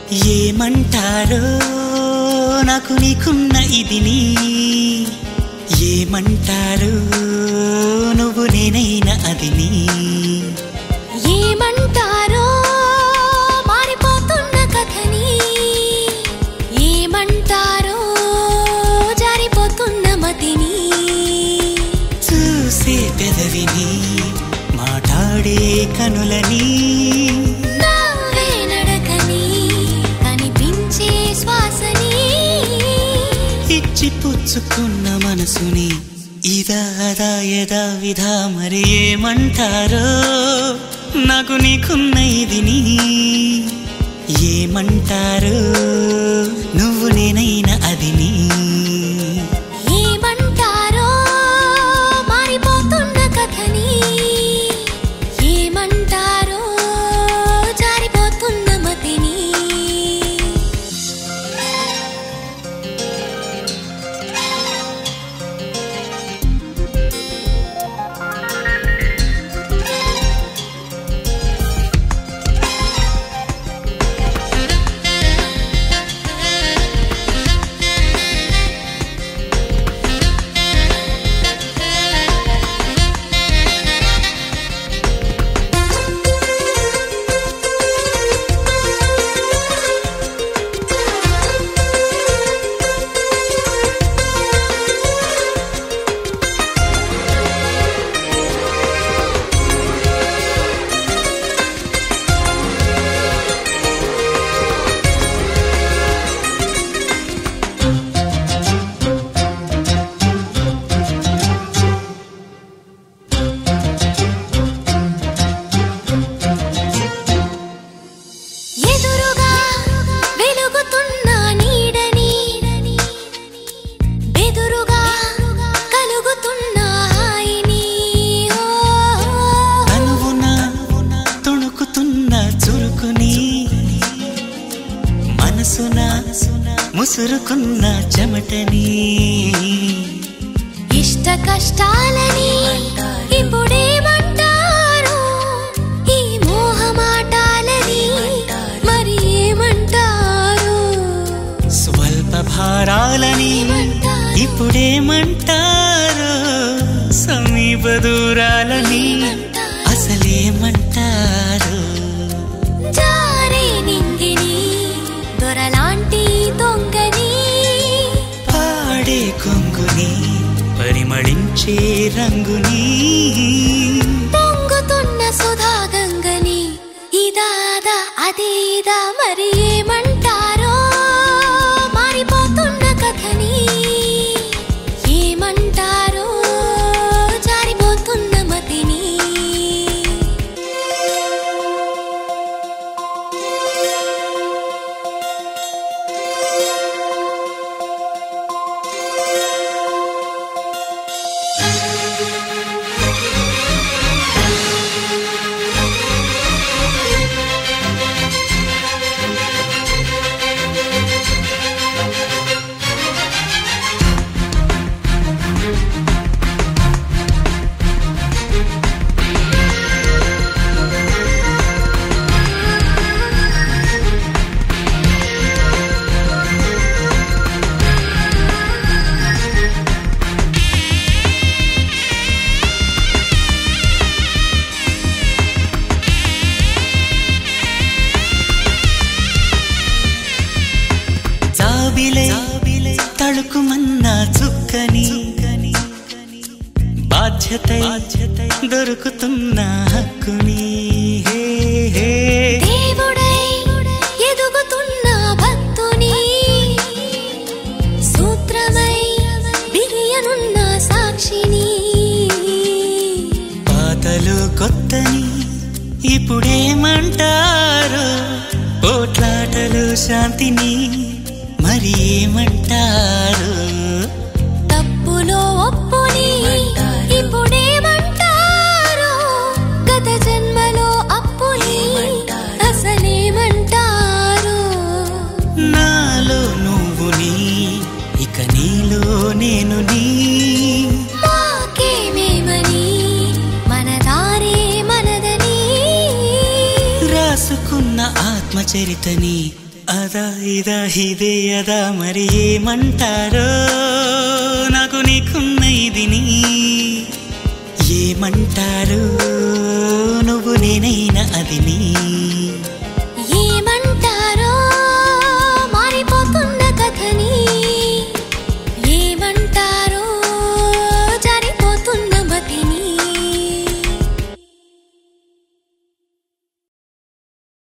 ఏమంటారో నాకు నీకున్న ఇదిని ఏమంటారు నువ్వు నేనైనా అదిని ఏమంటారో మారిపోతున్న కథని ఏమంటారో జారిపోతున్న మతిని చూసే పెదవిని మాట్లాడే కనులని నవ్వే నడకని కనిపించే శ్వాసని ఇచ్చి పుచ్చుకున్న మనసుని ఇదా అదా యదా విధా మరి ఏమంటారో నాకు నీకున్న ఇదిని ఏమంటారు నువ్వు నేనైనా అదిని ఏమంటారో మారిపోతున్న కథని ఏమంటారో జారిపోతున్న మతిని ఎదురుగా వెలుగుతున్న నీడని బెదురుగా కలుగుతున్న హాయిని ఓ, అనువున తొణుకుతున్న చురుకుని మనసున ముసురుకున్న చెమటని ఇష్ట కష్టాలని ఇప్పుడేమంటారు ఈ మోహమాటాలని మరి ఏమంటారు స్వల్ప భారాలని ఇప్పుడేమంటారు సమీప దూరాలని అసలేమంటారు జారే నింగిని దొరలాంటి దొంగని పాడే కొంగుని పరిమళించే రంగుని పొంగుతున్న సుధా గంగని ఇదాదా అదే ఇదా మరి ఏమంటారో మారిపోతున్న కథని ఏమంటారో జారిపోతున్న మతిని జాబిలే తళుకుమన్న చుక్కని బాధ్యత దొరుకుతున్న హక్కుని హే హే దేవుడై ఎదుగుతున్న భక్తుని సూత్రమై బిరియనున్న సాక్షిని పాతలు కొత్తని ఇప్పుడేమంటారు పోట్లాటలు శాంతిని మరి ఏమంటారు తప్పులో ఒప్పుని ఇప్పుడేమంటారు గత జన్మలో అప్పుని అసలేమంటారు నాలో నువ్వు నీ ఇక నీలో నేను నీ మాకేమేమని మన దారే మనదని రాసుకున్న ఆత్మచరితని అదా ఇదా ఇదే అదా మరి ఏమంటారో నాకు నీకున్న ఇదిని ఏమంటారు నువ్వు నేనైనా అది నీ